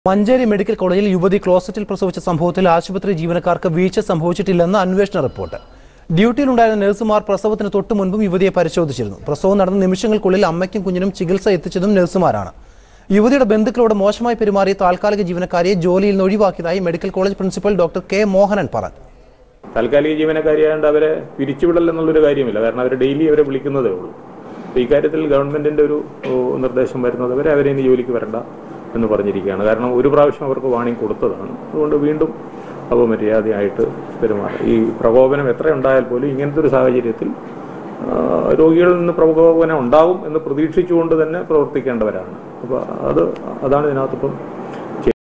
Manjeri medical കോളേജിൽ യുവതി ക്ലോസറ്റിൽ പ്രസവിച്ച സംഭവത്തിൽ ആശുപത്രി ജീവനക്കാർക്ക് വീഴ്ച സംഭവിച്ചിട്ടില്ലെന്ന് അന്വേഷണ റിപ്പോർട്ട് ഡ്യൂട്ടിയിലുണ്ടായിരുന്ന നഴ്സുമാർ പ്രസവത്തിന് തൊട്ടു മുൻപും യുവതിയെ പരിശോധിച്ചിരുന്നു പ്രസവം നടന്ന നിമിഷങ്ങൾക്കുള്ളിൽ അമ്മയ്ക്കും കുഞ്ഞിനും ചികിത്സ എത്തിച്ചതും നഴ്സുമാരാണ് യുവതിയുടെ ബന്ധുക്കളോട് മോശമായി പെരുമാറിയ താൽക്കാലിക ജീവനക്കാരിയെ ജോലിയിൽ നിന്ന് ഒഴിവാക്കിയതായി medical college principal doctor K Mohanan പറഞ്ഞു താൽക്കാലിക ജീവനക്കാരിയായതുകൊണ്ട് അവരെ പിരിച്ചുവിടൽ എന്നുള്ളൊരു കാര്യമില്ല കാരണം അവർ ഡെയിലി അവരെ വിളിക്കുന്നതേ ഉള്ളൂ അപ്പോൾ ഇക്കാര്യത്തിൽ ഗവൺമെന്റിന്റെ ഒരു ഓ, നിർദ്ദേശം വരുന്നത് വരെ അവരെ ഇനി ജോലിക്ക് വരണ്ട എന്ന് പറഞ്ഞിരിക്കുകയാണ് കാരണം ഒരു പ്രാവശ്യം അവർക്ക് വാണിംഗ് കൊടുത്തതാണ് അതുകൊണ്ട് വീണ്ടും അപമര്യാദയായിട്ട് പെരുമാറും ഈ പ്രകോപനം എത്ര ഉണ്ടായാൽ പോലും ഇങ്ങനത്തെ ഒരു സാഹചര്യത്തിൽ ആ, രോഗികളിൽ നിന്ന് പ്രകോപനം ഉണ്ടാവും എന്ന് പ്രതീക്ഷിച്ചുകൊണ്ട് തന്നെ പ്രവർത്തിക്കേണ്ടവരാണ് അപ്പോൾ അത് അതാണ് ഇതിനകത്തിപ്പം